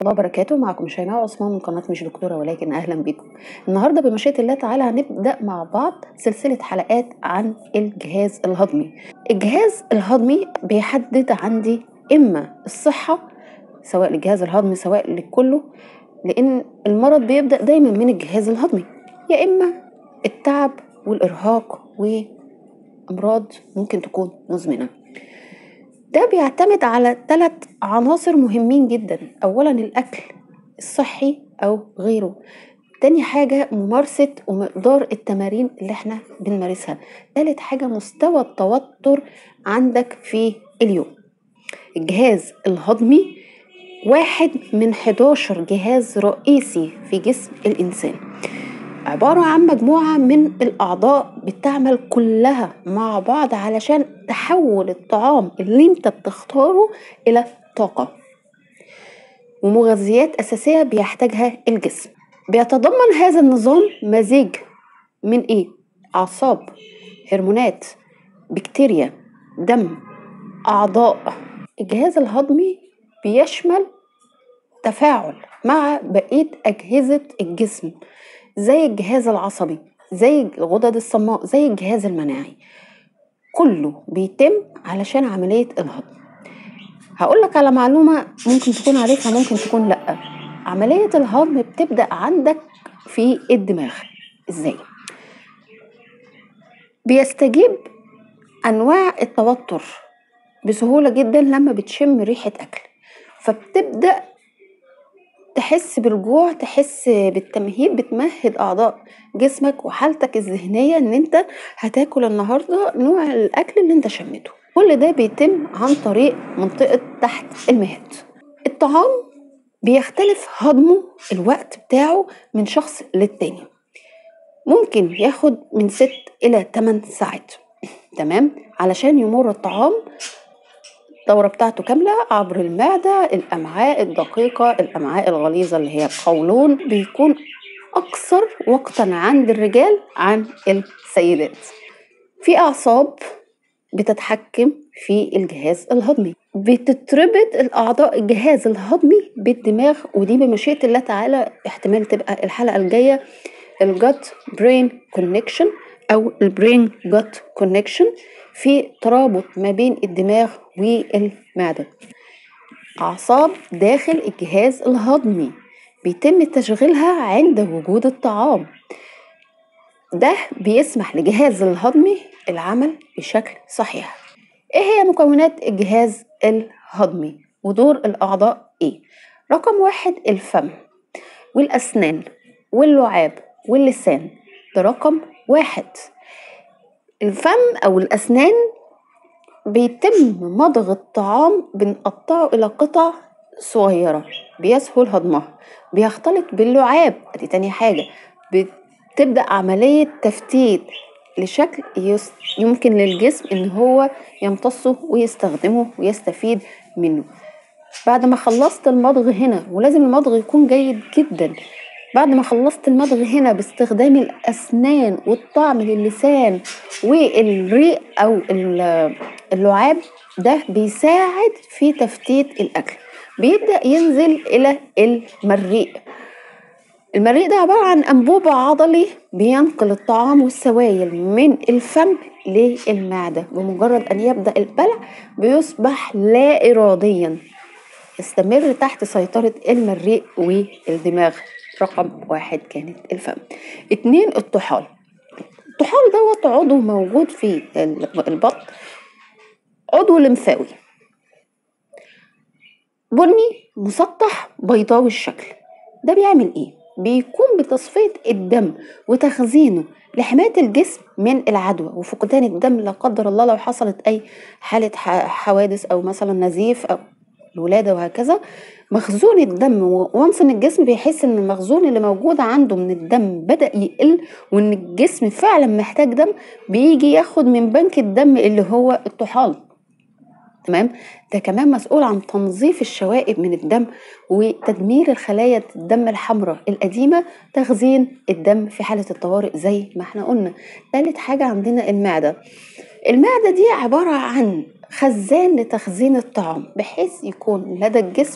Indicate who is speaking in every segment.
Speaker 1: الله وبركاته معكم شيماء عثمان من قناة مش دكتورة ولكن أهلا بكم النهاردة بمشيئة الله تعالى هنبدأ مع بعض سلسلة حلقات عن الجهاز الهضمي الجهاز الهضمي بيحدد عندي إما الصحة سواء للجهاز الهضمي سواء لكله لأن المرض بيبدأ دايما من الجهاز الهضمي يا إما التعب والإرهاق وأمراض ممكن تكون مزمنة ده بيعتمد على ثلاث عناصر مهمين جدا أولا الأكل الصحي أو غيره تاني حاجة ممارسة ومقدار التمارين اللي احنا بنمارسها تالت حاجة مستوى التوتر عندك في اليوم الجهاز الهضمي واحد من 11 جهاز رئيسي في جسم الإنسان عبارة عن مجموعة من الأعضاء بتعمل كلها مع بعض علشان تحول الطعام اللي انت بتختاره إلى طاقة ومغذيات أساسية بيحتاجها الجسم بيتضمن هذا النظام مزيج من إيه؟ أعصاب هرمونات بكتيريا دم أعضاء الجهاز الهضمي بيشمل تفاعل مع بقية أجهزة الجسم زي الجهاز العصبي زي الغدد الصماء زي الجهاز المناعي كله بيتم علشان عملية الهضم هقول لك على معلومة ممكن تكون عارفها ممكن تكون لأ عملية الهضم بتبدأ عندك في الدماغ ازاي بيستجيب أنواع التوتر بسهولة جدا لما بتشم ريحة أكل فبتبدأ تحس بالجوع تحس بالتمهيد بتمهد اعضاء جسمك وحالتك الذهنيه ان انت هتاكل النهارده نوع الاكل اللي انت شميته كل ده بيتم عن طريق منطقه تحت المهد الطعام بيختلف هضمه الوقت بتاعه من شخص للتاني ممكن ياخد من ست الى 8 ساعات تمام علشان يمر الطعام الدورة بتاعته كاملة عبر المعدة الأمعاء الدقيقة الأمعاء الغليظة اللي هي القولون بيكون أكثر وقتا عند الرجال عن السيدات في أعصاب بتتحكم في الجهاز الهضمي بتتربط الأعضاء الجهاز الهضمي بالدماغ ودي بمشيئة الله تعالى احتمال تبقى الحلقة الجاية الجت برين كونكشن أو البرين جت كونكشن في ترابط ما بين الدماغ والمعدة أعصاب داخل الجهاز الهضمي بيتم تشغيلها عند وجود الطعام ده بيسمح لجهاز الهضمي العمل بشكل صحيح ايه هي مكونات الجهاز الهضمي ودور الأعضاء ايه رقم واحد الفم والأسنان واللعاب واللسان ده رقم واحد الفم أو الأسنان بيتم مضغ الطعام بنقطعه إلى قطع صغيرة بيسهل هضمها بيختلط باللعاب دي تاني حاجة بتبدأ عملية تفتيت لشكل يمكن للجسم إن هو يمتصه ويستخدمه ويستفيد منه بعد ما خلصت المضغ هنا ولازم المضغ يكون جيد جدا بعد ما خلصت المضغ هنا باستخدام الأسنان والطعم للسان والريق أو اللعاب ده بيساعد في تفتيت الأكل بيبدأ ينزل إلى المريء المريء ده عبارة عن أنبوب عضلي بينقل الطعام والسوائل من الفم للمعدة بمجرد أن يبدأ البلع بيصبح لا إراديا يستمر تحت سيطرة المريء والدماغ رقم واحد كانت الفم اتنين الطحال الطحال دوت عضو موجود في البطن عضو لمفاوي بني مسطح بيضاوي الشكل ده بيعمل ايه بيكون بتصفية الدم وتخزينه لحماية الجسم من العدوى وفقدان الدم لا قدر الله لو حصلت أي حالة حوادث أو مثلا نزيف أو الولادة وهكذا مخزون الدم وانس ان الجسم بيحس ان المخزون اللي موجود عنده من الدم بدأ يقل وان الجسم فعلا محتاج دم بيجي ياخد من بنك الدم اللي هو الطحال تمام ده كمان مسؤول عن تنظيف الشوائب من الدم وتدمير الخلايا الدم الحمراء القديمة تخزين الدم في حالة الطوارئ زي ما احنا قلنا ثالث حاجة عندنا المعدة المعدة دي عبارة عن خزان لتخزين الطعام بحيث يكون لدى الجسم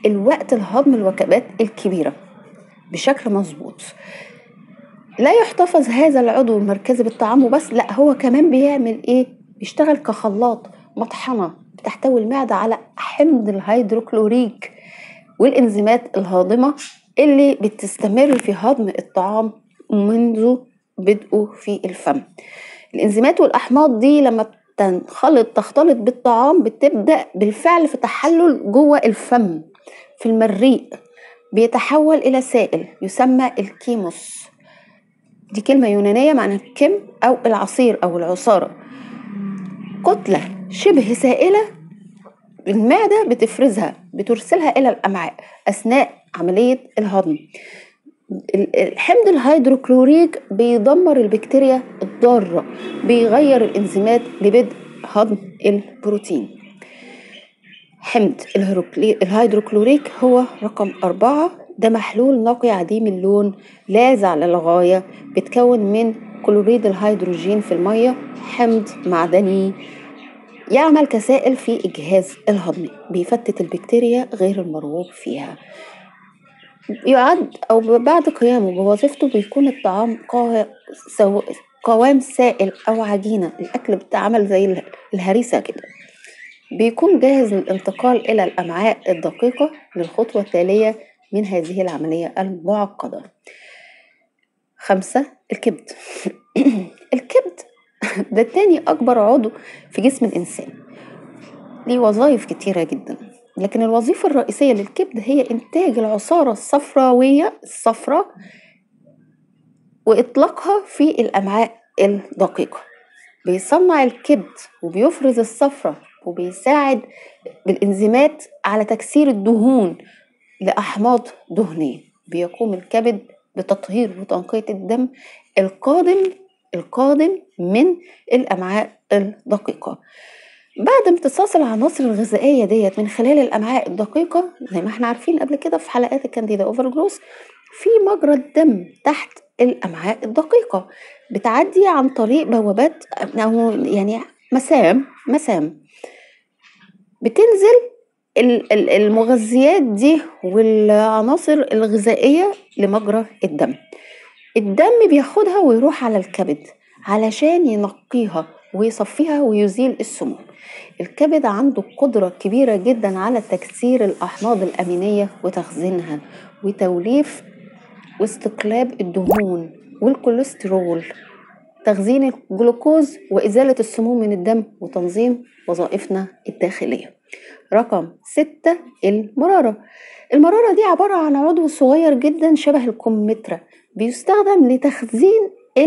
Speaker 1: الوقت لهضم الوجبات الكبيرة بشكل مظبوط لا يحتفظ هذا العضو المركزي بالطعام وبس لا هو كمان بيعمل ايه بيشتغل كخلاط مطحنة بتحتوي المعدة على حمض الهيدروكلوريك والإنزيمات الهاضمة اللي بتستمر في هضم الطعام منذ بدءه في الفم الإنزيمات والأحماض دي لما تنخلط تختلط بالطعام بتبدأ بالفعل في تحلل جوه الفم في المريء بيتحول إلى سائل يسمى الكيموس دي كلمة يونانية معناها الكم أو العصير أو العصارة كتلة شبه سائلة المعدة بتفرزها بترسلها إلى الأمعاء أثناء عملية الهضم الحمض الهيدروكلوريك بيدمر البكتيريا الضارة بيغير الإنزيمات لبدء هضم البروتين حمض الهيدروكلوريك هو رقم أربعة ده محلول نقي عديم اللون لاذع للغاية بيتكون من كلوريد الهيدروجين في المية حمض معدني يعمل كسائل في الجهاز الهضمي بيفتت البكتيريا غير المرغوب فيها يعد أو بعد قيامه بوظيفته بيكون الطعام قوام سائل أو عجينة الأكل بتعمل زي الهريسة كده بيكون جاهز للانتقال إلى الأمعاء الدقيقة للخطوة التالية من هذه العملية المعقدة خمسة الكبد الكبد ده تاني أكبر عضو في جسم الإنسان ليه وظائف كتيرة جدا لكن الوظيفة الرئيسية للكبد هي إنتاج العصارة الصفراوية الصفراء وإطلاقها في الأمعاء الدقيقة بيصنع الكبد وبيفرز الصفرة وبيساعد بالإنزيمات على تكسير الدهون لأحماض دهنية بيقوم الكبد بتطهير وتنقية الدم القادم القادم من الأمعاء الدقيقة بعد امتصاص العناصر الغذائية ديت من خلال الأمعاء الدقيقة زي ما احنا عارفين قبل كده في حلقات الكانديدا أوفر جروس في مجرى الدم تحت الأمعاء الدقيقة بتعدي عن طريق بوابات أو يعني مسام مسام بتنزل المغذيات دي والعناصر الغذائية لمجرى الدم الدم بياخدها ويروح على الكبد علشان ينقيها ويصفيها ويزيل السموم الكبد عنده قدرة كبيرة جدا على تكسير الأحماض الأمينية وتخزينها وتوليف واستقلاب الدهون والكوليسترول تخزين الجلوكوز وإزالة السموم من الدم وتنظيم وظائفنا الداخلية رقم ستة المرارة المرارة دي عبارة عن عضو صغير جدا شبه الكمثرى بيستخدم لتخزين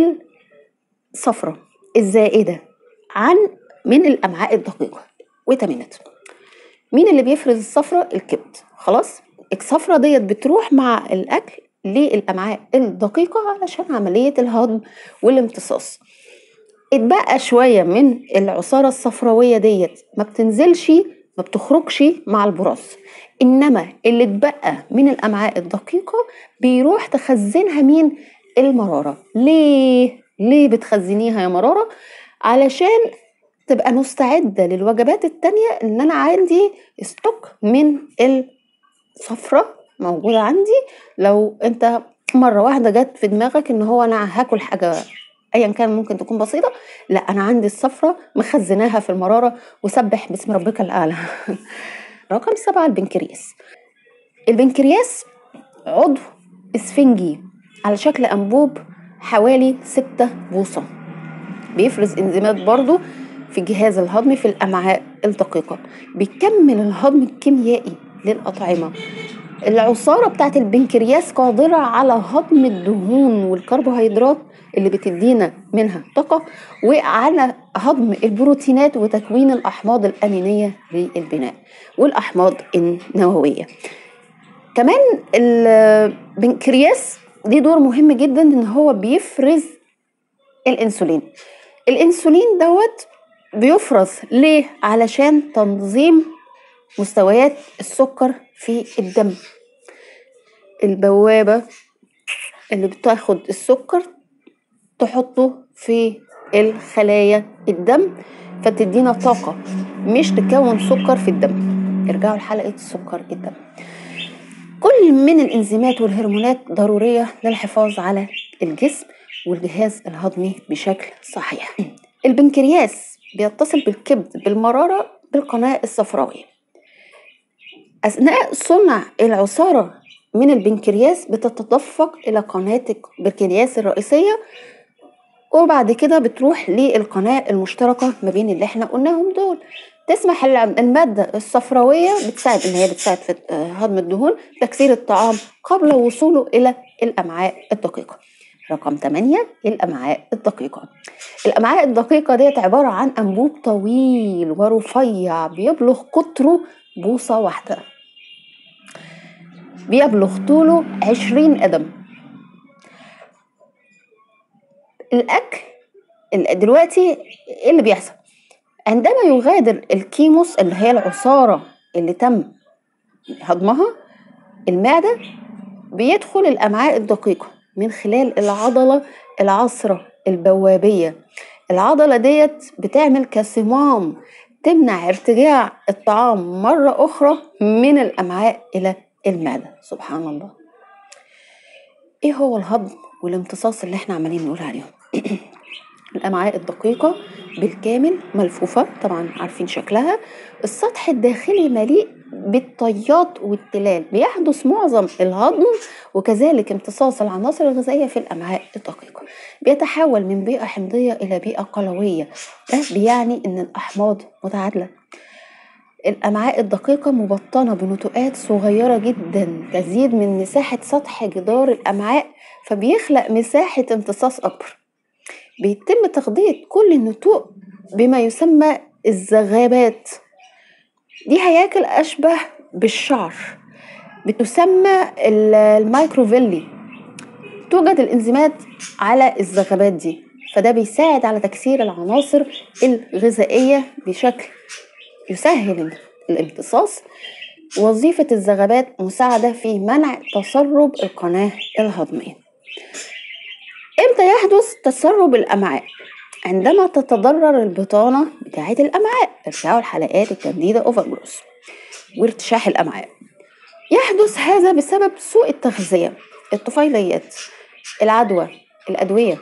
Speaker 1: الصفرة الزائدة عن من الأمعاء الدقيقة ويتامينات مين اللي بيفرز الصفرة الكبد خلاص الصفرة ديت بتروح مع الأكل للأمعاء الدقيقة علشان عملية الهضم والامتصاص اتبقى شوية من العصارة الصفراوية ديت ما بتنزلش ما بتخرجش مع البراز انما اللي اتبقى من الامعاء الدقيقه بيروح تخزنها مين المراره ليه ليه بتخزنيها يا مراره علشان تبقى مستعده للوجبات التانية ان انا عندي ستوك من الصفرة موجوده عندي لو انت مره واحده جت في دماغك ان هو انا هاكل حاجه ايا كان ممكن تكون بسيطه لا انا عندي الصفرة مخزناها في المراره وسبح باسم ربك الاعلى رقم سبعة البنكرياس البنكرياس عضو اسفنجي على شكل انبوب حوالي ستة بوصة بيفرز انزيمات برضو في الجهاز الهضمي في الامعاء الدقيقة بيكمل الهضم الكيميائي للأطعمة العصارة بتاعت البنكرياس قادرة على هضم الدهون والكربوهيدرات اللي بتدينا منها طاقة وعلى هضم البروتينات وتكوين الأحماض الأمينية للبناء والأحماض النووية كمان البنكرياس ليه دور مهم جدا ان هو بيفرز الانسولين الانسولين دوت بيفرز ليه علشان تنظيم مستويات السكر في الدم البوابة اللي بتاخد السكر تحطه في الخلايا الدم فتدينا طاقة مش تكون سكر في الدم ارجعوا لحلقة سكر الدم كل من الإنزيمات والهرمونات ضرورية للحفاظ على الجسم والجهاز الهضمي بشكل صحيح البنكرياس بيتصل بالكبد بالمرارة بالقناة الصفراوية أثناء صنع العصارة من البنكرياس بتتدفق إلى قناة البنكرياس الرئيسية وبعد كده بتروح للقناة المشتركة ما بين اللي احنا قلناهم دول تسمح المادة الصفراوية بتساعد إن هي بتساعد في هضم الدهون تكسير الطعام قبل وصوله إلى الأمعاء الدقيقة رقم 8 الأمعاء الدقيقة الأمعاء الدقيقة ديت عبارة عن أنبوب طويل ورفيع بيبلغ قطره بوصة واحدة بيبلغ طوله عشرين قدم الأكل دلوقتي إيه اللي بيحصل عندما يغادر الكيموس اللي هي العصارة اللي تم هضمها المعدة بيدخل الأمعاء الدقيقة من خلال العضلة العصرة البوابية العضلة ديت بتعمل كصمام تمنع ارتجاع الطعام مرة أخرى من الأمعاء إلى المعدة سبحان الله إيه هو الهضم والامتصاص اللي احنا عمالين نقول عليهم الأمعاء الدقيقة بالكامل ملفوفة طبعا عارفين شكلها السطح الداخلي مليء بالطيات والتلال بيحدث معظم الهضم وكذلك امتصاص العناصر الغذائية في الأمعاء الدقيقة بيتحول من بيئة حمضية إلى بيئة قلوية ده بيعني إن الأحماض متعادلة الأمعاء الدقيقة مبطنة بنتوءات صغيرة جدا تزيد من مساحة سطح جدار الأمعاء فبيخلق مساحة امتصاص أكبر بيتم تغذية كل النتوء بما يسمى الزغابات دي هياكل أشبه بالشعر بتسمى المايكروفيلي توجد الإنزيمات على الزغبات دي فده بيساعد على تكسير العناصر الغذائية بشكل يسهل الامتصاص وظيفة الزغبات مساعدة في منع تسرب القناة الهضمية امتى يحدث تسرب الأمعاء؟ عندما تتضرر البطانة بتاعة الأمعاء ارتفاع الحلقات الكانديدا أوفر جروس وارتشاح الأمعاء يحدث هذا بسبب سوء التغذية الطفيليات العدوى الأدوية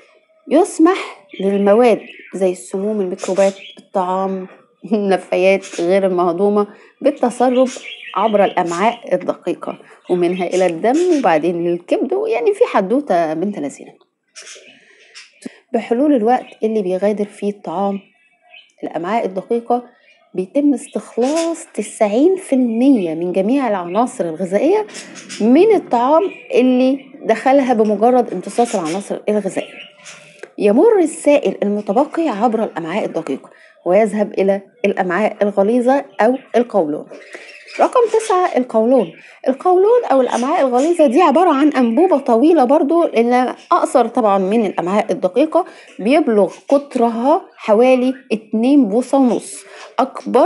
Speaker 1: يسمح للمواد زي السموم الميكروبات الطعام النفايات غير المهضومة بالتسرب عبر الأمعاء الدقيقة ومنها إلى الدم وبعدين للكبد يعني في حدوتة بنت لذينة بحلول الوقت اللي بيغادر فيه الطعام الأمعاء الدقيقة بيتم استخلاص تسعين في المية من جميع العناصر الغذائية من الطعام اللي دخلها بمجرد امتصاص العناصر الغذائية يمر السائل المتبقي عبر الأمعاء الدقيقة ويذهب إلى الأمعاء الغليظة أو القولون رقم تسعة القولون القولون أو الأمعاء الغليظة دي عبارة عن أنبوبة طويلة برضو اللي أقصر طبعا من الأمعاء الدقيقة بيبلغ قطرها حوالي اتنين بوصة ونص أكبر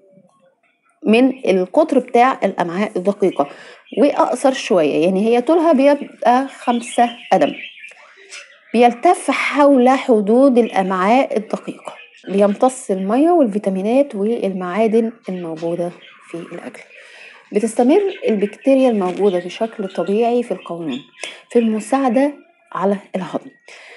Speaker 1: من القطر بتاع الأمعاء الدقيقة وأقصر شوية يعني هي طولها بيبقى خمسة قدم بيلتف حول حدود الأمعاء الدقيقة بيمتص المية والفيتامينات والمعادن الموجودة في الأكل بتستمر البكتيريا الموجودة بشكل طبيعي في القولون في المساعدة على الهضم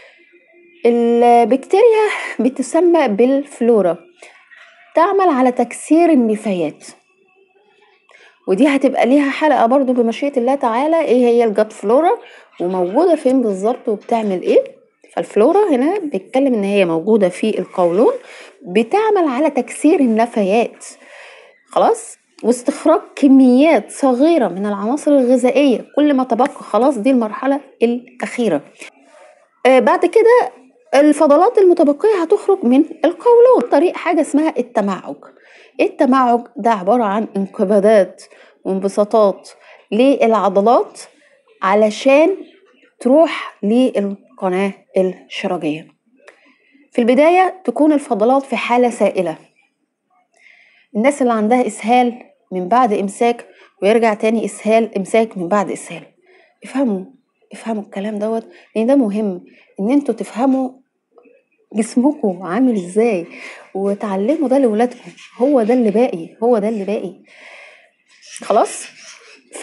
Speaker 1: البكتيريا بتسمى بالفلورا تعمل على تكسير النفايات ودي هتبقى ليها حلقة برضو بمشيئة الله تعالى ايه هي الجات فلورا وموجودة فين بالظبط وبتعمل ايه فالفلورا هنا بيتكلم ان هي موجودة في القولون بتعمل على تكسير النفايات خلاص واستخراج كميات صغيرة من العناصر الغذائية كل ما تبقى خلاص دي المرحلة الأخيرة آه بعد كده الفضلات المتبقية هتخرج من القولون طريق حاجة اسمها التمعج التمعج ده عبارة عن انقباضات وانبساطات للعضلات علشان تروح للقناة الشرجية في البداية تكون الفضلات في حالة سائلة الناس اللي عندها إسهال من بعد إمساك ويرجع تاني إسهال إمساك من بعد إسهال افهموا افهموا الكلام دوت لأن ده مهم إن انتوا تفهموا جسمكم عامل ازاي وتعلموا ده لولادكم هو ده اللي باقي هو ده اللي باقي خلاص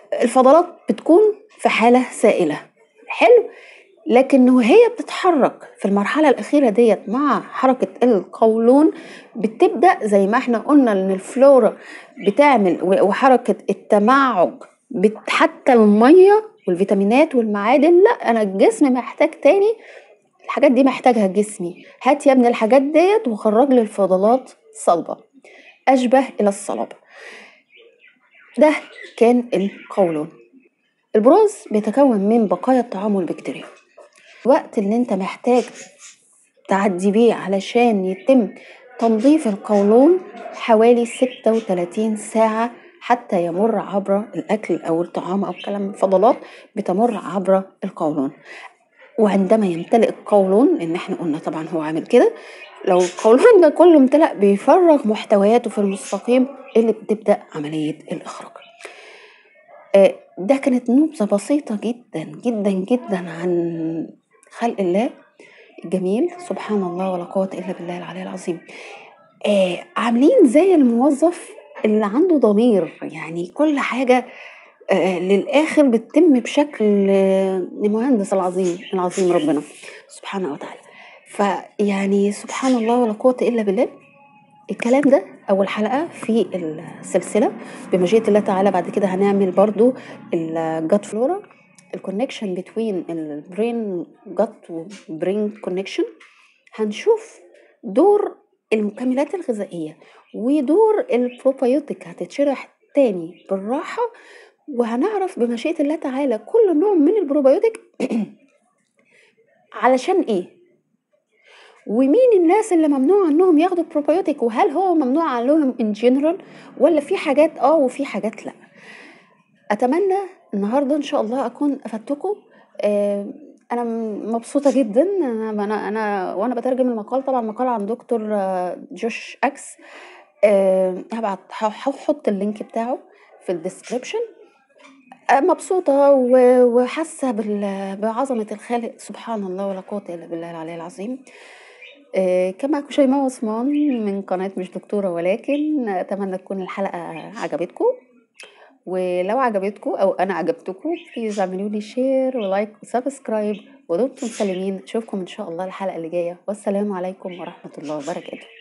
Speaker 1: الفضلات بتكون في حالة سائلة حلو لكن وهي بتتحرك في المرحلة الأخيرة ديت مع حركة القولون بتبدأ زي ما احنا قلنا إن الفلورا بتعمل وحركة التمعج حتى المية والفيتامينات والمعادن لا أنا الجسم محتاج تاني الحاجات دي محتاجها جسمي هات يا ابني الحاجات ديت وخرج لي الفضلات صلبة أشبه إلى الصلابة ده كان القولون البروز بيتكون من بقايا الطعام والبكتيريا الوقت اللي انت محتاج تعدي بيه علشان يتم تنظيف القولون حوالي ستة وتلاتين ساعة حتى يمر عبر الأكل أو الطعام أو كلام الفضلات بتمر عبر القولون وعندما يمتلئ القولون لأن احنا قلنا طبعا هو عامل كده لو القولون ده كله امتلأ بيفرغ محتوياته في المستقيم اللي بتبدأ عملية الإخراج آه، ده كانت نبذة بسيطة جدا جدا جدا عن خلق الله الجميل سبحان الله ولا قوة إلا بالله العلي العظيم آه عاملين زي الموظف اللي عنده ضمير يعني كل حاجة آه للآخر بتتم بشكل آه المهندس العظيم العظيم ربنا سبحانه وتعالى فيعني سبحان الله ولا قوة إلا بالله الكلام ده أول حلقة في السلسلة بمشيئة الله تعالى بعد كده هنعمل برضو الجات فلورا الكونكشن بين البرين جات وبرين كونكشن هنشوف دور المكملات الغذائية ودور البروبايوتيك هتتشرح تاني بالراحة وهنعرف بمشيئة الله تعالى كل نوع من البروبايوتيك علشان ايه ومين الناس اللي ممنوع عنهم ياخدوا بروبايوتيك وهل هو ممنوع عنهم ان جنرال ولا في حاجات اه وفي حاجات لا اتمنى النهارده ان شاء الله اكون افدتكم آه انا مبسوطه جدا انا انا, أنا وانا بترجم المقال طبعا مقال عن دكتور آه، جوش اكس آه هبعت هحط اللينك بتاعه في الديسكريبشن آه، مبسوطة وحاسة بعظمة الخالق سبحان الله ولا قوة إلا بالله العلي العظيم آه، كما معكم شيماء عثمان من قناة مش دكتورة ولكن أتمنى تكون الحلقة عجبتكم ولو عجبتكم أو أنا عجبتكم بليز اعملوا لي شير ولايك وسبسكرايب ودمتم سالمين أشوفكم إن شاء الله الحلقة اللي جاية والسلام عليكم ورحمة الله وبركاته